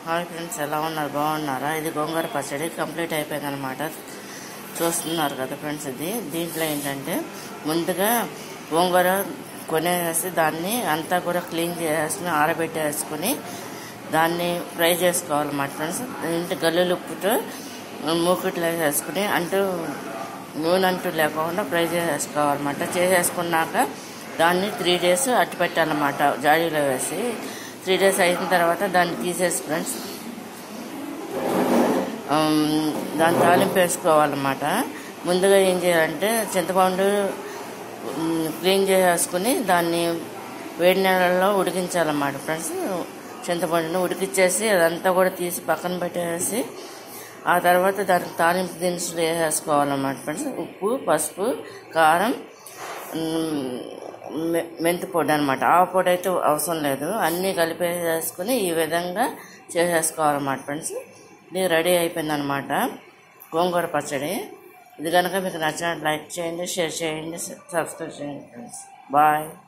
hi friends ఎలా ఉన్నారు బాగున్నారా ఇది గోంగూర పచ్చడి కంప్లీట్ అయిపోయింది అనమాట చూస్తున్నారు కదా ఫ్రెండ్స్ ఇది దీంట్లో ఏంటంటే ముందుగా గోంగూర కొనేసి దాన్ని అంతా కూడా క్లీన్ చేసేసుకుని ఆరబెట్టేసుకుని దాన్ని ఫ్రై చేసుకోవాలన్నమాట ఫ్రెండ్స్ ఇంటి గల్లులు ఉప్పుతో మూకిట్లో వేసేసుకుని అంటూ నూనె అంటూ లేకుండా ఫ్రై చేసేసుకోవాలన్నమాట చేసేసుకున్నాక దాన్ని త్రీ డేస్ అట్టు పెట్టాలన్నమాట జాడీలో వేసి త్రీ డేస్ అయిన తర్వాత దాన్ని తీసేసి ఫ్రెండ్స్ ఆమ్, దాన్ని తాలింపు వేసుకోవాలన్నమాట ముందుగా ఏం చేయాలంటే చింతపండు ఉమ్, క్లీన్ చేసేసుకుని దాన్ని వేడి నీళ్ళలో ఉడికించాలన్నమాట ఫ్రెండ్స్ చింతపండుని ఉడికిచ్చేసి అదంతా కూడా తీసి పక్కన పెట్టేసి ఆ తర్వాత దానికి తాలింపు దినుసులు వేసేసుకోవాలన్నమాట ఫ్రెండ్స్ ఉప్పు పసుపు కారం ఉమ్, మె- మెంతి పొడి అనమాట ఆ పొడి అయితే అవసరం లేదు అన్నీ కలిపేసేసుకుని ఈ విధంగా చేసేసుకోవాలన్నమాట ఫ్రెండ్స్ ఇది రెడీ అయిపోయిందనమాట గోంగూర పచ్చడి ఇది కనుక మీకు నచ్చినట్టు లైక్ చేయండి షేర్ చేయండి సబ్స్క్రైబ్ చేయండి ఫ్రెండ్స్ బాయ్